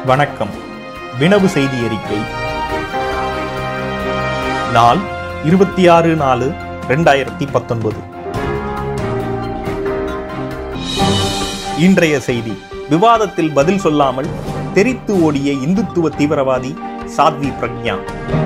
வணக்கம் வினவு செய்தி அறிக்கை நாள் இருபத்தி ஆறு நாலு ரெண்டாயிரத்தி பத்தொன்பது இன்றைய செய்தி விவாதத்தில் பதில் சொல்லாமல் தெரித்து ஓடிய இந்துத்துவ தீவிரவாதி சாத்வி பிரக்ஞா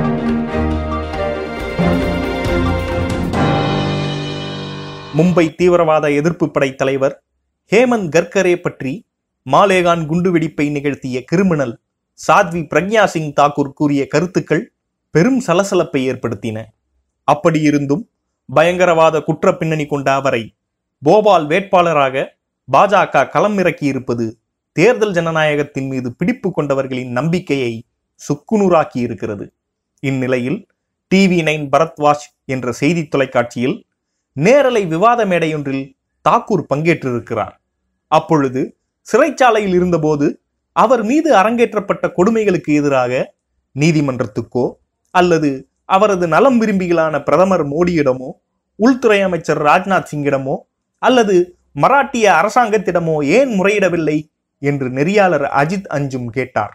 மும்பை தீவிரவாத எதிர்ப்பு படை தலைவர் ஹேமந்த் கர்கரே பற்றி மாலேகான் குண்டுவெடிப்பை நிகழ்த்திய கிரிமினல் சாத்வி பிரக்ஞா சிங் தாக்கூர் கூறிய கருத்துக்கள் பெரும் சலசலப்பை ஏற்படுத்தின அப்படியிருந்தும் பயங்கரவாத குற்ற பின்னணி கொண்ட அவரை போபால் வேட்பாளராக பாஜக களம் இறக்கியிருப்பது தேர்தல் ஜனநாயகத்தின் மீது பிடிப்பு கொண்டவர்களின் நம்பிக்கையை சுக்குநூறாக்கி இருக்கிறது இந்நிலையில் டிவி நைன் பரத்வாஜ் என்ற செய்தி தொலைக்காட்சியில் நேரலை விவாத மேடையொன்றில் தாக்கூர் பங்கேற்றிருக்கிறார் அப்பொழுது சிறைச்சாலையில் இருந்தபோது அவர் மீது அரங்கேற்றப்பட்ட கொடுமைகளுக்கு எதிராக நீதிமன்றத்துக்கோ அல்லது அவரது நலம் விரும்பிகளான பிரதமர் மோடியிடமோ உள்துறை அமைச்சர் ராஜ்நாத் சிங்கிடமோ அல்லது மராட்டிய அரசாங்கத்திடமோ ஏன் முறையிடவில்லை என்று நெறியாளர் அஜித் அஞ்சும் கேட்டார்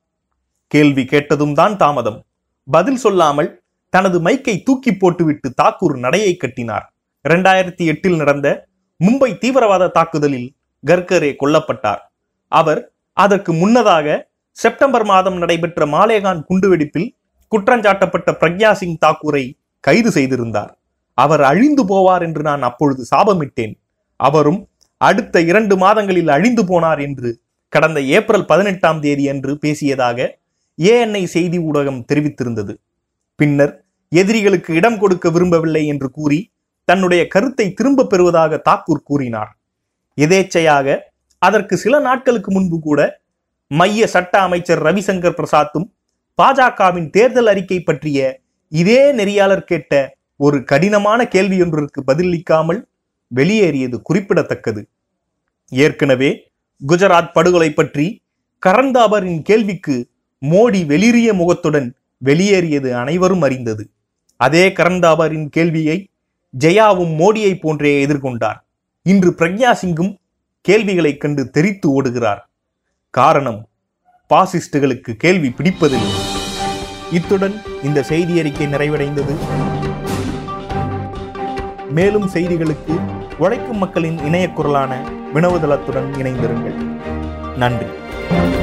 கேள்வி கேட்டதும் தான் தாமதம் பதில் சொல்லாமல் தனது மைக்கை தூக்கி போட்டுவிட்டு தாக்கூர் நடையை கட்டினார் இரண்டாயிரத்தி எட்டில் நடந்த மும்பை தீவிரவாத தாக்குதலில் கர்கரே கொல்லப்பட்டார் அவர் அதற்கு முன்னதாக செப்டம்பர் மாதம் நடைபெற்ற மாலேகான் குண்டுவெடிப்பில் குற்றஞ்சாட்டப்பட்ட பிரக்யா சிங் தாக்கூரை கைது செய்திருந்தார் அவர் அழிந்து போவார் என்று நான் அப்பொழுது சாபமிட்டேன் அவரும் அடுத்த இரண்டு மாதங்களில் அழிந்து போனார் என்று கடந்த ஏப்ரல் பதினெட்டாம் தேதி அன்று பேசியதாக ஏஎன்ஐ செய்தி ஊடகம் தெரிவித்திருந்தது பின்னர் எதிரிகளுக்கு இடம் கொடுக்க விரும்பவில்லை என்று கூறி தன்னுடைய கருத்தை திரும்ப பெறுவதாக தாக்கூர் கூறினார் எதேச்சையாக அதற்கு சில நாட்களுக்கு முன்பு கூட மைய சட்ட அமைச்சர் ரவிசங்கர் பிரசாத்தும் பாஜகவின் தேர்தல் அறிக்கை பற்றிய இதே நெறியாளர் கேட்ட ஒரு கடினமான கேள்வியொன்றிற்கு பதிலளிக்காமல் வெளியேறியது குறிப்பிடத்தக்கது ஏற்கனவே குஜராத் படுகொலை பற்றி கரந்தாபரின் கேள்விக்கு மோடி வெளிரிய முகத்துடன் வெளியேறியது அனைவரும் அறிந்தது அதே கரந்தாபரின் கேள்வியை ஜெயாவும் மோடியை போன்றே எதிர்கொண்டார் இன்று பிரக்யா சிங்கும் கேள்விகளைக் கண்டு தெரித்து ஓடுகிறார் காரணம் பாசிஸ்டுகளுக்கு கேள்வி பிடிப்பதில்லை இத்துடன் இந்த செய்தி அறிக்கை நிறைவடைந்தது மேலும் செய்திகளுக்கு உழைக்கும் மக்களின் இணைய குரலான வினவுதளத்துடன் இணைந்திருங்கள் நன்றி